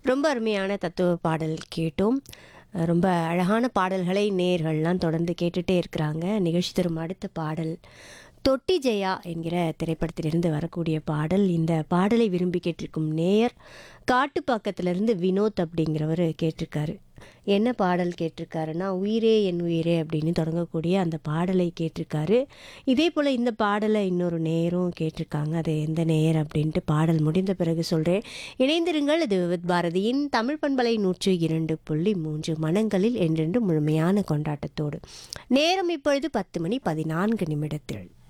ரொம்ப அருமையான தத்துவ பாடல் கேட்டோம் அஹ் ரொம்ப அழகான பாடல்களை நேயர்கள்லாம் தொடர்ந்து கேட்டுட்டே இருக்கிறாங்க நிகழ்ச்சி தரும் அடுத்த பாடல் தொட்டி ஜெயா என்கிற திரைப்படத்திலிருந்து வரக்கூடிய பாடல் இந்த பாடலை விரும்பி கேட்டிருக்கும் நேயர் காட்டுப்பாக்கத்திலிருந்து வினோத் அப்படிங்கிறவர் கேட்டிருக்காரு என்ன பாடல் கேட்டிருக்காருன்னா உயிரே என் உயிரே அப்படின்னு தொடங்கக்கூடிய அந்த பாடலை கேட்டிருக்காரு இதே போல் இந்த பாடலை இன்னொரு நேயரும் கேட்டிருக்காங்க அது எந்த நேயர் அப்படின்ட்டு பாடல் முடிந்த பிறகு சொல்கிறேன் இணைந்திருங்கள் இது விவித் பாரதியின் தமிழ் பண்பலை நூற்று இரண்டு புள்ளி மூன்று மனங்களில் என்றென்று முழுமையான கொண்டாட்டத்தோடு நேரம் இப்பொழுது பத்து மணி பதினான்கு நிமிடத்தில்